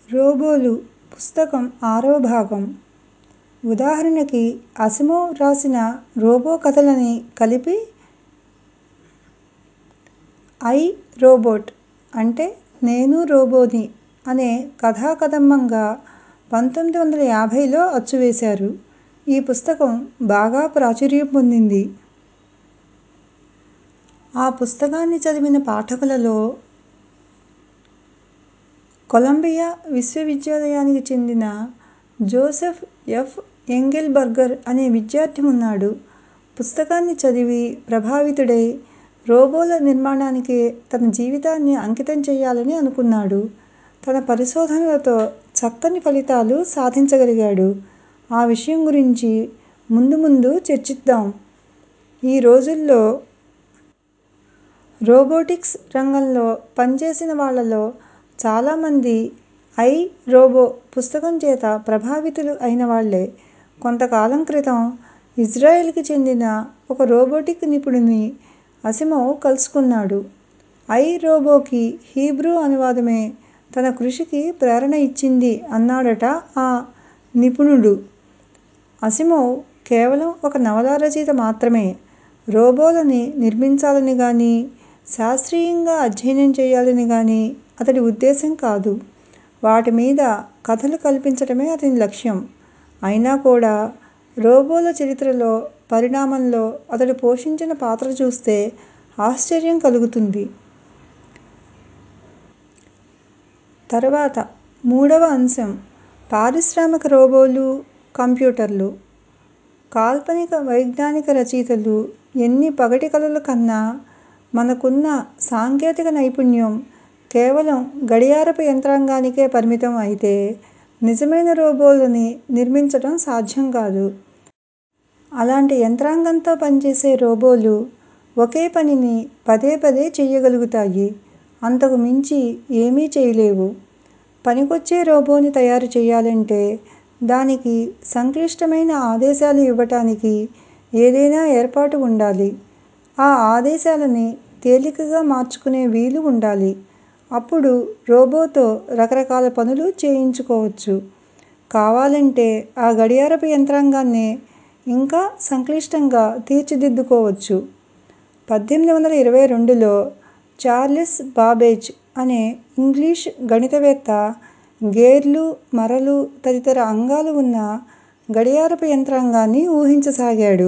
రోబోలు పుస్తకం ఆరవ భాగం ఉదాహరణకి అసిమోవ్ రాసిన రోబో కథలని కలిపి ఐ రోబోట్ అంటే నేను రోబోని అనే కథాకదంబంగా పంతొమ్మిది వందల యాభైలో అచ్చువేశారు. ఈ పుస్తకం బాగా ప్రాచుర్యం పొందింది. ఆ పుస్తకాన్ని చదివిన పాఠకులలో కొలంబియా విశ్వవిద్యాలయానికి చెందిన జోసెఫ్ ఎఫ్. ఎంగెల్బర్గర్ అనే విద్యార్థి ఉన్నాడు. పుస్తకాన్ని చదివి ప్రభావితుడై రోబోల నిర్మాణానికే తన జీవితాన్ని అంకితం చెయ్యాలని అనుకున్నాడు. తన పరిశోధనలతో చక్కని ఫలితాలు సాధించగలిగాడు. ఆ విషయం గురించి ముందు ముందు చర్చిద్దాం. ఈ రోజుల్లో రోబోటిక్స్ రంగంలో పనిచేసిన వాళ్ళలో చాలామంది ఐ రోబో పుస్తకం చేత ప్రభావితులు అయినవాళ్ళే. కొంతకాలం క్రితం ఇజ్రాయెల్ కి చెందిన ఒక రోబోటిక్ నిపుణుడిని అసిమోవ్ కలుసుకున్నాడు. ఐ రోబోకి హీబ్రూ అనువాదమే తన కృషికి ప్రేరణ ఇచ్చింది అన్నాడట ఆ నిపుణుడు. అసిమోవ్ కేవలం ఒక నవలా రచయిత మాత్రమే. రోబోలని నిర్మించాలని గానీ, శాస్త్రీయంగా అధ్యయనం చెయ్యాలని గానీ అతడి ఉద్దేశం కాదు. వాటి మీద కథలు కల్పించటమే అతని లక్ష్యం. అయినా కూడా రోబోల చరిత్రలో, పరిణామంలో అతడు పోషించిన పాత్ర చూస్తే ఆశ్చర్యం కలుగుతుంది. తరువాత మూడవ అంశం పారిశ్రామిక రోబోలు, కంప్యూటర్లు. కాల్పనిక వైజ్ఞానిక రచయితలు ఎన్ని పగటి కలలు కన్నా మనకున్న సాంకేతిక నైపుణ్యం కేవలం గడియారపు యంత్రాంగానికే పరిమితం అయితే నిజమైన రోబోలని నిర్మించటం సాధ్యం కాదు. అలాంటి యంత్రాంగంతో పనిచేసే రోబోలు ఒకే పనిని పదే పదే చెయ్యగలుగుతాయి. అంతకు మించి ఏమీ చెయ్యలేవు. పనికొచ్చే రోబోని తయారు చెయ్యాలంటే దానికి సంక్లిష్టమైన ఆదేశాలు ఇవ్వటానికి ఏదైనా ఏర్పాటు ఉండాలి. ఆ ఆదేశాలని తేలికగా మార్చుకునే వీలు ఉండాలి. అప్పుడు రోబోతో రకరకాల పనులు చేయించుకోవచ్చు. కావాలంటే ఆ గడియారపు యంత్రాంగాన్నే ఇంకా సంక్లిష్టంగా తీర్చిదిద్దుకోవచ్చు. పద్దెనిమిది వందల ఇరవై రెండులో చార్లెస్ బాబేజ్ అనే ఇంగ్లీష్ గణితవేత్త గేర్లు, మరలు తదితర అంగాలు ఉన్న గడియారపు యంత్రాంగాన్ని ఊహించసాగాడు.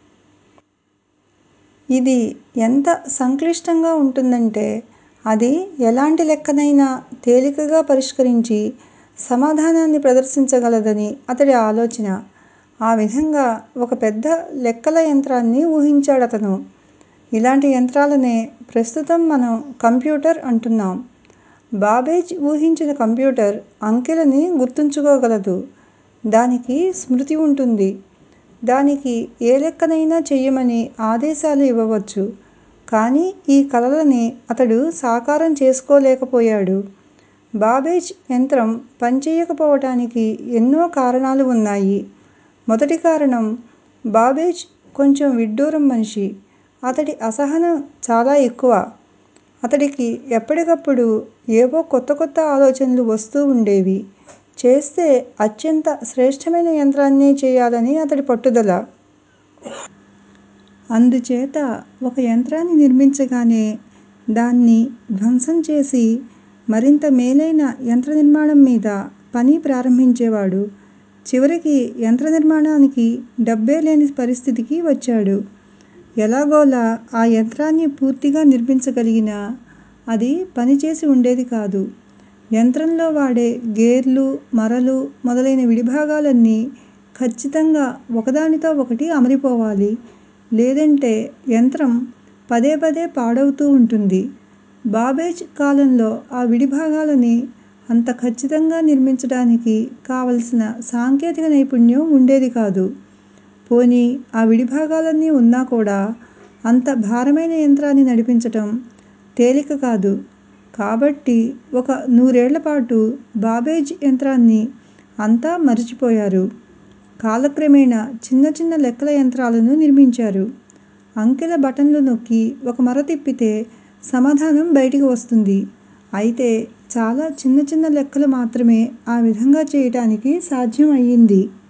ఇది ఎంత సంక్లిష్టంగా ఉంటుందంటే అది ఎలాంటి లెక్కనైనా తేలికగా పరిష్కరించి సమాధానాన్ని ప్రదర్శించగలదని అతడి ఆలోచన. ఆ విధంగా ఒక పెద్ద లెక్కల యంత్రాన్ని ఊహించాడతను. ఇలాంటి యంత్రాలనే ప్రస్తుతం మనం కంప్యూటర్ అంటున్నాం. బాబేజ్ ఊహించిన కంప్యూటర్ అంకెలని గుర్తుంచుకోగలదు. దానికి స్మృతి ఉంటుంది. దానికి ఏ లెక్కనైనా చెయ్యమని ఆదేశాలు ఇవ్వవచ్చు. కానీ ఈ కలలని అతడు సాకారం చేసుకోలేకపోయాడు. బాబేజ్ యంత్రం పనిచెయ్యకపోవటానికి ఎన్నో కారణాలు ఉన్నాయి. మొదటి కారణం బాబేజ్ కొంచెం విడ్డూరం మనిషి. అతడి అసహనం చాలా ఎక్కువ. అతడికి ఎప్పటికప్పుడు ఏవో కొత్త కొత్త ఆలోచనలు వస్తూ ఉండేవి. చేస్తే అత్యంత శ్రేష్టమైన యంత్రాన్నే చెయ్యాలని అతడి పట్టుదల. అందుచేత ఒక యంత్రాన్ని నిర్మించగానే దాన్ని ధ్వంసం చేసి మరింత మేలైన యంత్ర నిర్మాణం మీద పని ప్రారంభించేవాడు. చివరికి యంత్ర నిర్మాణానికి డబ్బే లేని పరిస్థితికి వచ్చాడు. ఎలాగోలా ఆ యంత్రాన్ని పూర్తిగా నిర్మించగలిగినా అది పనిచేసి ఉండేది కాదు. యంత్రంలో వాడే గేర్లు, మరలు మొదలైన విడిభాగాలన్నీ కచ్చితంగా ఒకదానితో ఒకటి అమరిపోవాలి. లేదంటే యంత్రం పదే పదే పాడవుతూ ఉంటుంది. బాబేజ్ కాలంలో ఆ విడిభాగాలని అంత కచ్చితంగా నిర్మించటానికి కావలసిన సాంకేతిక నైపుణ్యం ఉండేది కాదు. పోనీ ఆ విడిభాగాలన్నీ ఉన్నా కూడా అంత భారమైన యంత్రాన్ని నడిపించటం తేలిక కాదు. కాబట్టి ఒక నూరేళ్ళపాటు బాబేజ్ యంత్రాన్ని అంతా మరిచిపోయారు. కాలక్రమేణా చిన్న చిన్న లెక్కల యంత్రాలను నిర్మించారు. అంకెల బటన్లు నొక్కి ఒక మర తిప్పితే సమాధానం బయటికి వస్తుంది. అయితే చాలా చిన్న చిన్న లెక్కలు మాత్రమే ఆ విధంగా చేయటానికి సాధ్యం అయ్యింది